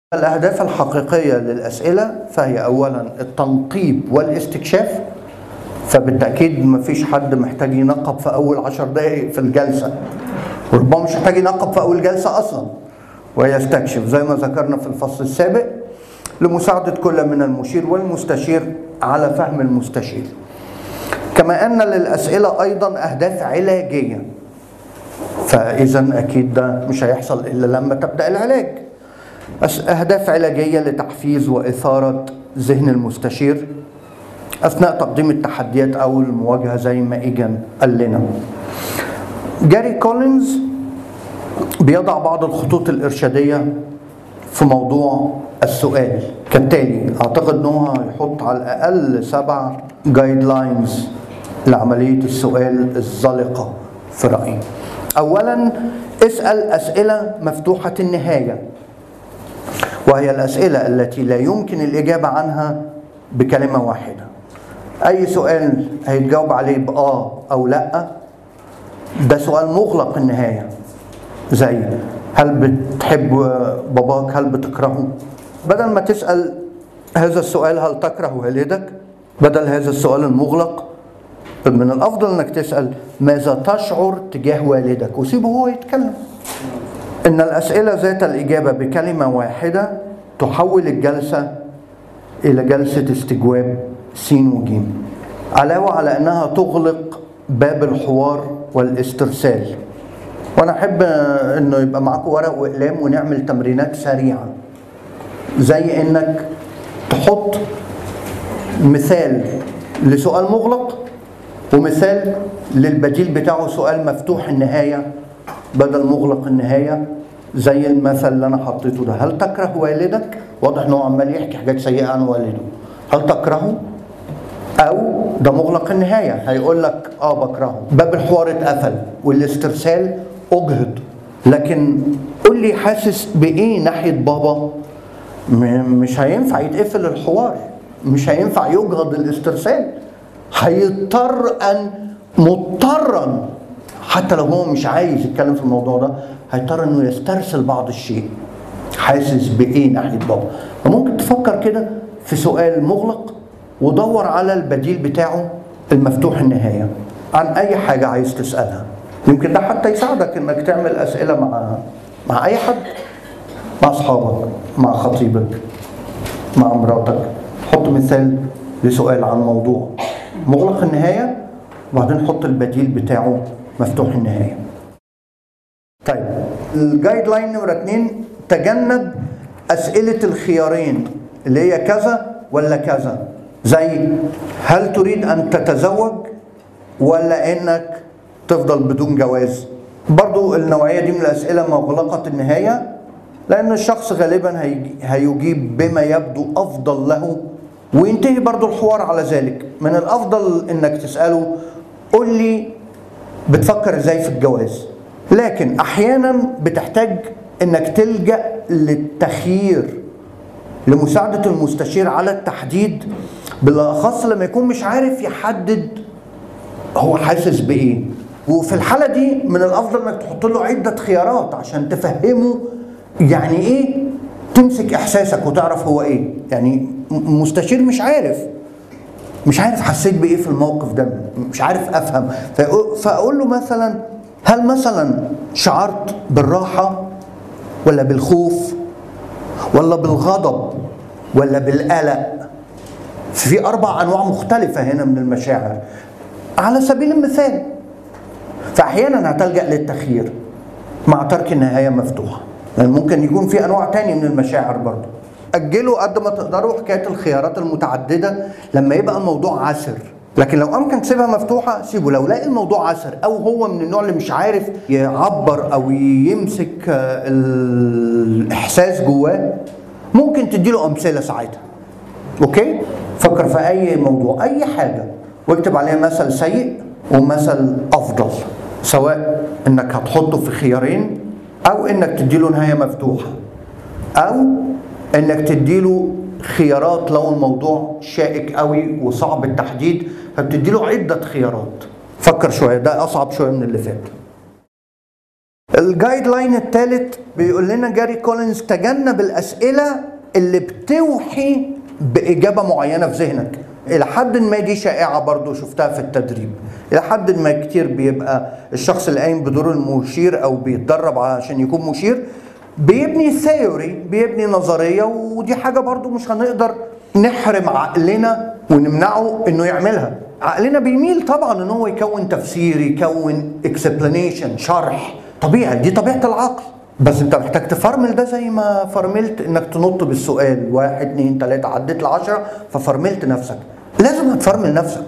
الأهداف الحقيقية للأسئلة فهي أولا التنقيب والاستكشاف فبالتأكيد مفيش حد محتاج ينقب في أول عشر دقايق في الجلسة وربما مش محتاج ينقب في أول جلسة أصلا ويستكشف زي ما ذكرنا في الفصل السابق لمساعدة كل من المشير والمستشير على فهم المستشير كما أن للأسئلة أيضا أهداف علاجية فإذا أكيد ده مش هيحصل إلا لما تبدأ العلاج أهداف علاجية لتحفيز وإثارة ذهن المستشير أثناء تقديم التحديات أو المواجهة زي ما إيجان قال لنا جاري كولينز بيضع بعض الخطوط الإرشادية في موضوع السؤال كالتالي أعتقد أنه هيحط على الأقل سبع جايد لاينز لعملية السؤال الزلقة في رأيي أولا اسأل أسئلة مفتوحة النهاية وهي الأسئلة التي لا يمكن الإجابة عنها بكلمة واحدة أي سؤال هيتجاوب عليه بآه أو لأ ده سؤال مغلق النهاية زي هل بتحب باباك هل بتكرهه بدل ما تسأل هذا السؤال هل تكره والدك بدل هذا السؤال المغلق من الأفضل أنك تسأل ماذا تشعر تجاه والدك وسيبه هو يتكلم إن الأسئلة ذات الإجابة بكلمة واحدة تحول الجلسة إلى جلسة استجواب سين وجيم علاوة على أنها تغلق باب الحوار والاسترسال وأنا أحب إنه يبقى معاكم ورق وأقلام ونعمل تمرينات سريعة زي إنك تحط مثال لسؤال مغلق ومثال للبديل بتاعه سؤال مفتوح النهاية بدل مغلق النهاية زي المثل اللي انا حطيته ده هل تكره والدك واضح ان هو عمال يحكي حاجات سيئه عن والده هل تكرهه او ده مغلق النهايه هيقول لك اه بكرهه باب الحوار اتقفل والاسترسال اجهض لكن قول لي حاسس بايه ناحيه بابا مش هينفع يتقفل الحوار مش هينفع يجهض الاسترسال هيضطر ان مضطرا حتى لو هو مش عايز يتكلم في الموضوع ده هيضطر انه يسترسل بعض الشيء حاسس بايه ناحيه بابا فممكن تفكر كده في سؤال مغلق ودور على البديل بتاعه المفتوح النهايه عن اي حاجه عايز تسالها يمكن ده حتى يساعدك انك تعمل اسئله مع مع اي حد مع اصحابك مع خطيبك مع مراتك حط مثال لسؤال عن موضوع مغلق النهايه وبعدين حط البديل بتاعه مفتوح النهايه طيب الجايد لاين نمرة اتنين تجنب أسئلة الخيارين اللي هي كذا ولا كذا زي هل تريد أن تتزوج ولا إنك تفضل بدون جواز برضو النوعية دي من الأسئلة مغلقة النهاية لأن الشخص غالبا هيجيب بما يبدو أفضل له وينتهي برضو الحوار على ذلك من الأفضل إنك تسأله قل لي بتفكر إزاي في الجواز لكن احيانا بتحتاج انك تلجا للتخيير لمساعده المستشير على التحديد بالاخص لما يكون مش عارف يحدد هو حاسس بايه وفي الحاله دي من الافضل انك تحط له عده خيارات عشان تفهمه يعني ايه تمسك احساسك وتعرف هو ايه يعني مستشير مش عارف مش عارف حسيت بايه في الموقف ده مش عارف افهم فاقول له مثلا هل مثلا شعرت بالراحة ولا بالخوف ولا بالغضب ولا بالقلق في أربع أنواع مختلفة هنا من المشاعر على سبيل المثال فأحيانا هتلجأ للتخيير مع ترك النهاية مفتوحة يعني ممكن يكون في أنواع تانية من المشاعر برضه أجلوا قد ما تقدروا حكاية الخيارات المتعددة لما يبقى الموضوع عسر لكن لو امكن تسيبها مفتوحه سيبه لو لاقي الموضوع عسر او هو من النوع اللي مش عارف يعبر او يمسك الاحساس جواه ممكن تديله امثله ساعتها اوكي فكر في اي موضوع اي حاجه واكتب عليها مثل سيء ومثل افضل سواء انك هتحطه في خيارين او انك تديله نهايه مفتوحه او انك تديله خيارات لو الموضوع شائك قوي وصعب التحديد فبتدي له عده خيارات فكر شويه ده اصعب شويه من اللي فات الجايد لاين الثالث بيقول لنا جاري كولينز تجنب الاسئله اللي بتوحي باجابه معينه في ذهنك الى حد ما دي شائعه برضو شفتها في التدريب الى حد ما كتير بيبقى الشخص اللي قايم بدور المشير او بيتدرب عشان يكون مشير بيبني ثيوري بيبني نظريه ودي حاجه برضو مش هنقدر نحرم عقلنا ونمنعه انه يعملها عقلنا بيميل طبعا ان هو يكون تفسير يكون اكسبلانيشن شرح طبيعي دي طبيعه العقل بس انت محتاج تفرمل ده زي ما فرملت انك تنط بالسؤال واحد اتنين تلاته عديت لعشره ففرملت نفسك لازم هتفرمل نفسك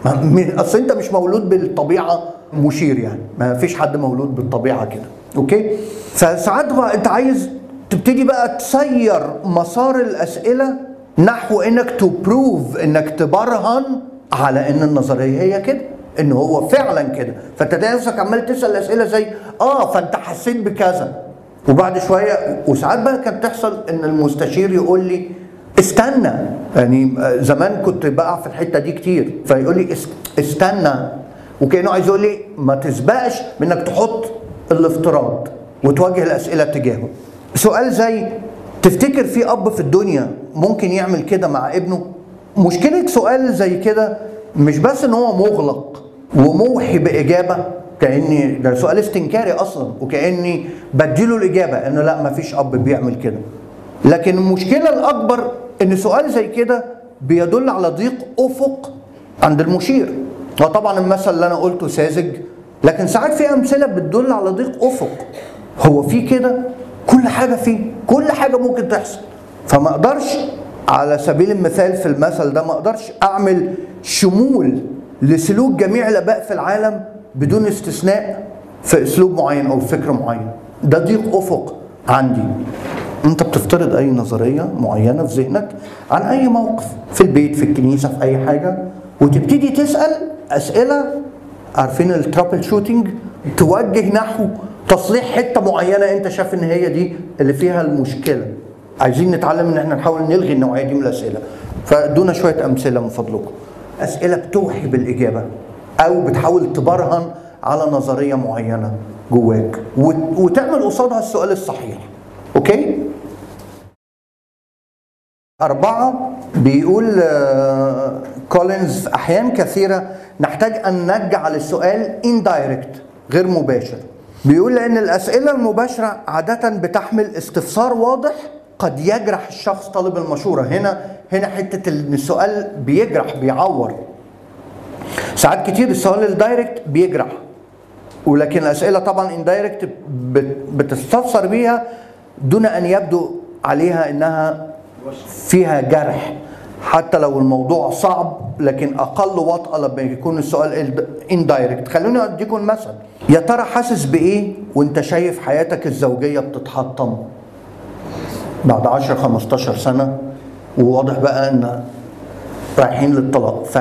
اصل انت مش مولود بالطبيعه مشير يعني ما فيش حد مولود بالطبيعه كده اوكي فساعات بقى انت عايز تبتدي بقى تسير مسار الاسئله نحو انك تبروف انك تبرهن على ان النظريه هي كده ان هو فعلا كده فانت تلاقي نفسك عمال تسال اسئله زي اه فانت حسيت بكذا وبعد شويه وساعات بقى كانت تحصل ان المستشير يقول لي استنى يعني زمان كنت بقع في الحته دي كتير فيقول لي استنى وكانه عايز يقول لي ما تسبقش بانك تحط الافتراض وتواجه الاسئله تجاهه سؤال زي تفتكر في اب في الدنيا ممكن يعمل كده مع ابنه مشكله سؤال زي كده مش بس ان هو مغلق وموحي باجابه كاني ده سؤال استنكاري اصلا وكاني بديله الاجابه انه لا ما فيش اب بيعمل كده لكن المشكله الاكبر ان سؤال زي كده بيدل على ضيق افق عند المشير هو طبعا المثل اللي انا قلته ساذج لكن ساعات في امثله بتدل على ضيق افق هو في كده كل حاجه فيه كل حاجه ممكن تحصل فما اقدرش على سبيل المثال في المثل ده ما اقدرش اعمل شمول لسلوك جميع الاباء في العالم بدون استثناء في اسلوب معين او فكر معين ده ضيق افق عندي انت بتفترض اي نظريه معينه في ذهنك عن اي موقف في البيت في الكنيسه في اي حاجه وتبتدي تسال اسئله عارفين الترابل شوتنج توجه نحو تصليح حته معينه انت شايف ان هي دي اللي فيها المشكله عايزين نتعلم ان احنا نحاول نلغي النوعيه دي من الاسئله فادونا شويه امثله من فضلكم اسئله بتوحي بالاجابه او بتحاول تبرهن على نظريه معينه جواك وتعمل قصادها السؤال الصحيح اوكي أربعة بيقول كولينز في أحيان كثيرة نحتاج أن نجعل السؤال indirect غير مباشر بيقول لأن الأسئلة المباشرة عادة بتحمل استفسار واضح قد يجرح الشخص طالب المشورة هنا هنا حتة إن السؤال بيجرح بيعور ساعات كتير السؤال الدايركت بيجرح ولكن الأسئلة طبعا اندايركت بتستفسر بيها دون أن يبدو عليها إنها فيها جرح حتى لو الموضوع صعب لكن اقل وطأة لما يكون السؤال اندايركت خلوني اديكم مثل يا ترى حاسس بايه وانت شايف حياتك الزوجيه بتتحطم بعد 10 15 سنه وواضح بقى ان رايحين للطلاق ف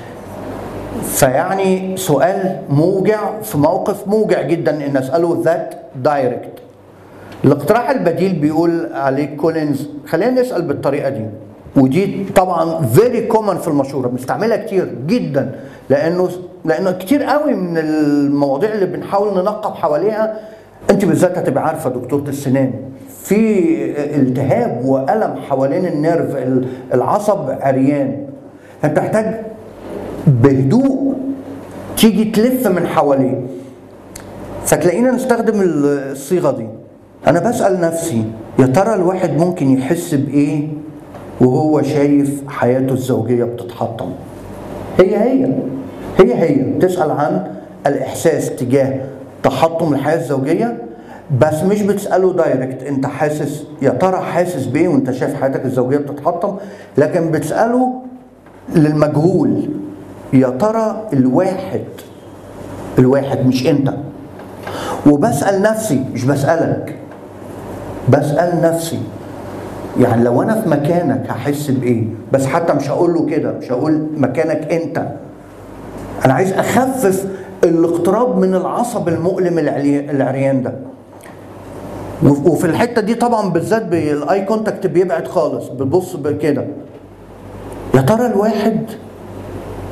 فيعني سؤال موجع في موقف موجع جدا ان اساله ذات دايركت الاقتراح البديل بيقول عليه كولينز خلينا نسال بالطريقه دي ودي طبعا فيري كومن في المشوره بنستعملها كتير جدا لانه لانه كتير قوي من المواضيع اللي بنحاول ننقب حواليها انت بالذات هتبقى عارفه دكتوره السنان في التهاب والم حوالين النيرف العصب عريان انت محتاج بهدوء تيجي تلف من حواليه فتلاقينا نستخدم الصيغه دي انا بسال نفسي يا ترى الواحد ممكن يحس بايه وهو شايف حياته الزوجيه بتتحطم هي هي هي هي تسال عن الاحساس تجاه تحطم الحياه الزوجيه بس مش بتساله دايركت انت حاسس يا ترى حاسس بايه وانت شايف حياتك الزوجيه بتتحطم لكن بتساله للمجهول يا ترى الواحد الواحد مش انت وبسال نفسي مش بسالك بسال نفسي يعني لو انا في مكانك هحس بايه بس حتى مش هقول له كده مش هقول مكانك انت انا عايز اخفف الاقتراب من العصب المؤلم العريان ده وفي الحته دي طبعا بالذات بالاي كونتاكت بيبعد خالص بتبص كده يا ترى الواحد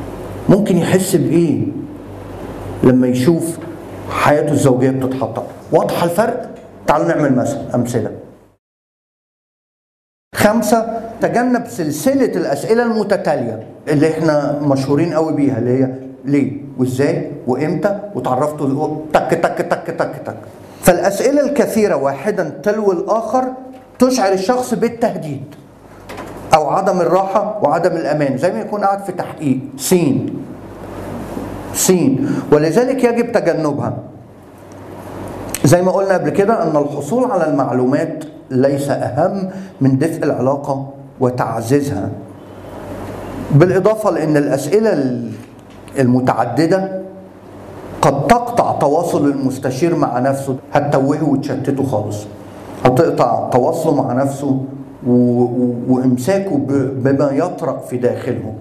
ممكن يحس بايه لما يشوف حياته الزوجيه بتتحطم واضحه الفرق تعالوا نعمل مثل امثله خمسة تجنب سلسلة الأسئلة المتتالية اللي احنا مشهورين قوي بيها اللي هي ليه وازاي وامتى وتعرفتوا تك تك تك تك تك فالأسئلة الكثيرة واحدا تلو الآخر تشعر الشخص بالتهديد أو عدم الراحة وعدم الأمان زي ما يكون قاعد في تحقيق سين سين ولذلك يجب تجنبها زي ما قلنا قبل كده ان الحصول على المعلومات ليس اهم من دفء العلاقه وتعزيزها بالاضافه لان الاسئله المتعدده قد تقطع تواصل المستشير مع نفسه هتتوهه وتشتته خالص هتقطع تواصله مع نفسه و... و... وامساكه ب... بما يطرأ في داخله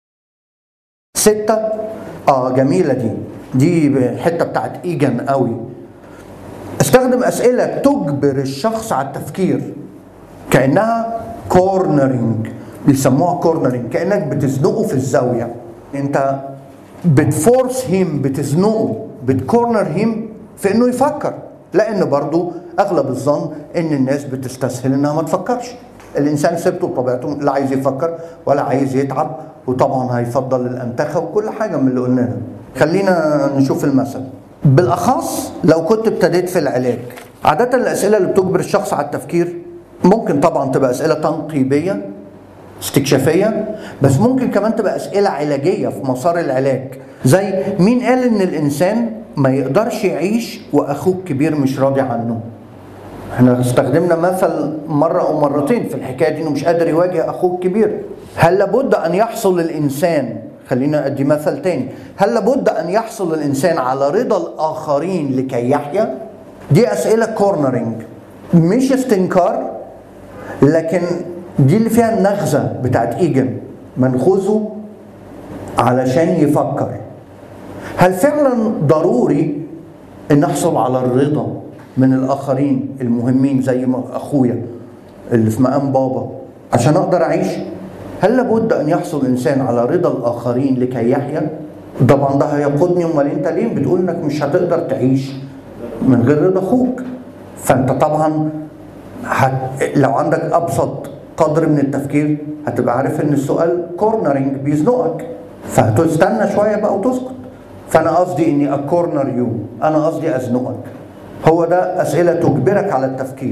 ستة اه جميلة دي دي الحتة بتاعت ايجن قوي استخدم اسئله تجبر الشخص على التفكير كانها كورنرنج بيسموها كورنرنج كانك بتزنقه في الزاويه انت بتفورس هيم بتزنقه بتكورنر هيم في انه يفكر لان برضو اغلب الظن ان الناس بتستسهل انها ما تفكرش الانسان سبته بطبيعته لا عايز يفكر ولا عايز يتعب وطبعا هيفضل الانتخه وكل حاجه من اللي قلناها خلينا نشوف المثل بالاخص لو كنت ابتديت في العلاج عاده الاسئله اللي بتجبر الشخص على التفكير ممكن طبعا تبقى اسئله تنقيبيه استكشافيه بس ممكن كمان تبقى اسئله علاجيه في مسار العلاج زي مين قال ان الانسان ما يقدرش يعيش واخوه الكبير مش راضي عنه احنا استخدمنا مثل مره او مرتين في الحكايه دي انه مش قادر يواجه اخوه الكبير هل لابد ان يحصل الانسان خلينا ادي مثل تاني هل لابد ان يحصل الانسان على رضا الاخرين لكي يحيا دي اسئله كورنرنج مش استنكار لكن دي اللي فيها النغزه بتاعت ايجن منخوذه علشان يفكر هل فعلا ضروري ان احصل على الرضا من الاخرين المهمين زي ما اخويا اللي في مقام بابا عشان اقدر اعيش هل لابد ان يحصل الانسان على رضا الاخرين لكي يحيا طبعا ده هيقودني امال انت ليه بتقول انك مش هتقدر تعيش من غير رضا اخوك فانت طبعا هت... لو عندك ابسط قدر من التفكير هتبقى عارف ان السؤال كورنرنج بيزنقك فهتستنى شويه بقى وتسكت فانا قصدي اني اكورنر يو انا قصدي ازنقك هو ده اسئله تجبرك على التفكير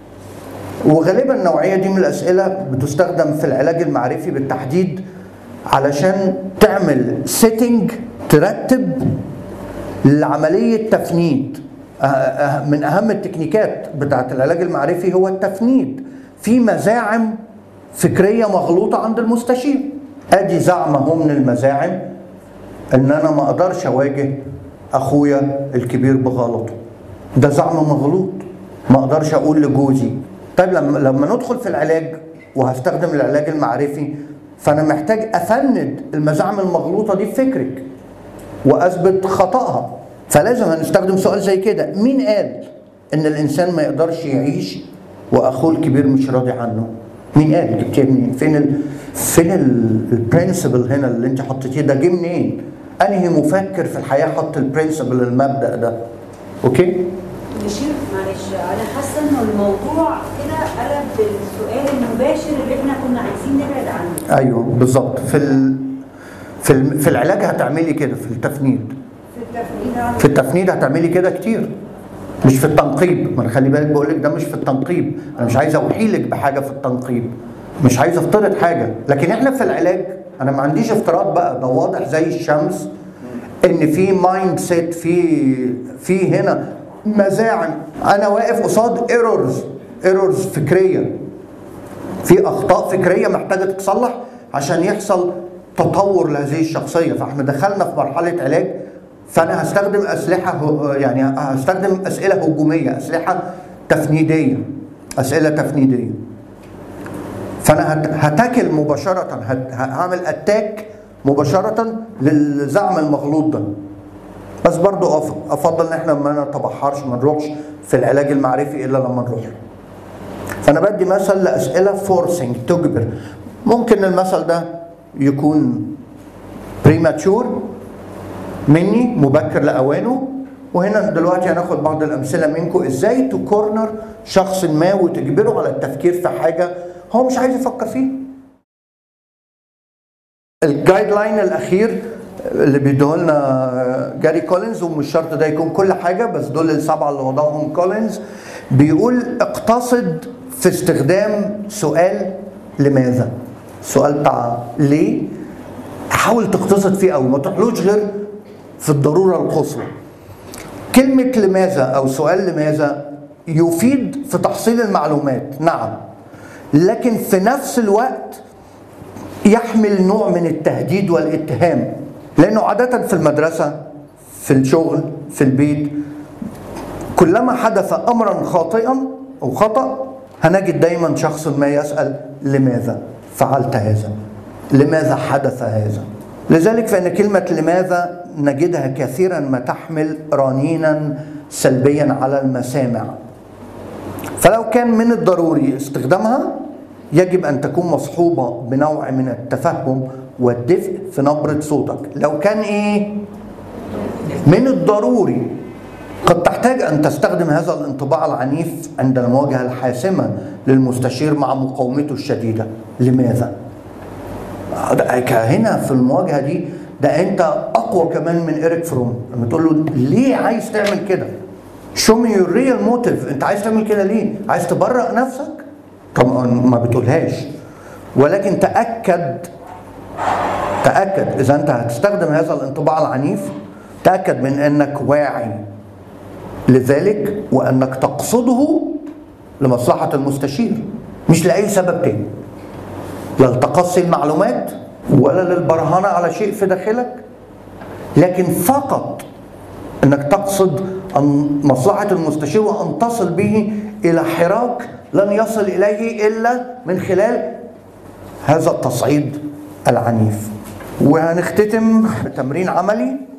وغالبا النوعيه دي من الاسئله بتستخدم في العلاج المعرفي بالتحديد علشان تعمل سيتنج ترتب لعمليه تفنيد من اهم التكنيكات بتاعت العلاج المعرفي هو التفنيد في مزاعم فكريه مغلوطه عند المستشير ادي زعمه هو من المزاعم ان انا ما اقدرش اواجه اخويا الكبير بغلطه ده زعم مغلوط ما اقدرش اقول لجوزي طيب لما لما ندخل في العلاج وهستخدم العلاج المعرفي فانا محتاج افند المزاعم المغلوطه دي في فكرك واثبت خطاها فلازم هنستخدم سؤال زي كده مين قال ان الانسان ما يقدرش يعيش واخوه الكبير مش راضي عنه مين قال جبتيه منين فين ال... فين البرنسبل هنا اللي انت حطيتيه ده جه منين انهي مفكر في الحياه حط البرنسبل المبدا ده اوكي مشير معلش انا حاسه انه الموضوع كده قلب بالسؤال المباشر اللي احنا كنا عايزين نبعد عنه ايوه بالظبط في ال... في ال... في العلاج هتعملي كده في التفنيد في التفنيد عن في التفنيد هتعملي كده كتير مش في التنقيب ما انا خلي بالك بقول لك ده مش في التنقيب انا مش عايز اوحيلك بحاجه في التنقيب مش عايز افترض حاجه لكن احنا في العلاج انا ما عنديش افتراض بقى ده واضح زي الشمس ان في مايند سيت في في هنا مزاعم انا واقف قصاد ايرورز ايرورز فكريه في اخطاء فكريه محتاجه تتصلح عشان يحصل تطور لهذه الشخصيه فاحنا دخلنا في مرحله علاج فانا هستخدم اسلحه يعني هستخدم اسئله هجوميه اسلحه تفنيديه اسئله تفنيديه فانا هتاكل مباشره هعمل اتاك مباشره للزعم المغلوط ده بس برضو افضل ان احنا ما نتبحرش ما نروحش في العلاج المعرفي الا لما نروح له فانا بدي مثل لاسئله فورسنج تجبر ممكن المثل ده يكون بريماتشور مني مبكر لاوانه وهنا دلوقتي هناخد بعض الامثله منكم ازاي تكورنر شخص ما وتجبره على التفكير في حاجه هو مش عايز يفكر فيها الجايد لاين الاخير اللي بيديه لنا جاري كولينز ومش شرط ده يكون كل حاجه بس دول السبعه اللي وضعهم كولينز بيقول اقتصد في استخدام سؤال لماذا سؤال بتاع ليه حاول تقتصد فيه قوي ما تروحلوش غير في الضروره القصوى كلمه لماذا او سؤال لماذا يفيد في تحصيل المعلومات نعم لكن في نفس الوقت يحمل نوع من التهديد والاتهام لانه عاده في المدرسه في الشغل في البيت كلما حدث امرا خاطئا او خطا هنجد دايما شخص ما يسال لماذا فعلت هذا لماذا حدث هذا لذلك فان كلمه لماذا نجدها كثيرا ما تحمل رنينا سلبيا على المسامع فلو كان من الضروري استخدامها يجب ان تكون مصحوبه بنوع من التفهم والدفء في نبره صوتك لو كان ايه من الضروري قد تحتاج ان تستخدم هذا الانطباع العنيف عند المواجهه الحاسمه للمستشير مع مقاومته الشديده لماذا هنا في المواجهه دي ده انت اقوى كمان من ايريك فروم لما تقول له ليه عايز تعمل كده شو مي يور ريال موتيف انت عايز تعمل كده ليه عايز تبرأ نفسك طبعا ما بتقولهاش ولكن تأكد تأكد إذا أنت هتستخدم هذا الانطباع العنيف تأكد من أنك واعي لذلك وأنك تقصده لمصلحة المستشير مش لأي سبب تاني لا لتقصي المعلومات ولا للبرهنة على شيء في داخلك لكن فقط انك تقصد أن مصلحة المستشير وأن تصل به إلى حراك لن يصل إليه إلا من خلال هذا التصعيد العنيف وهنختتم بتمرين عملي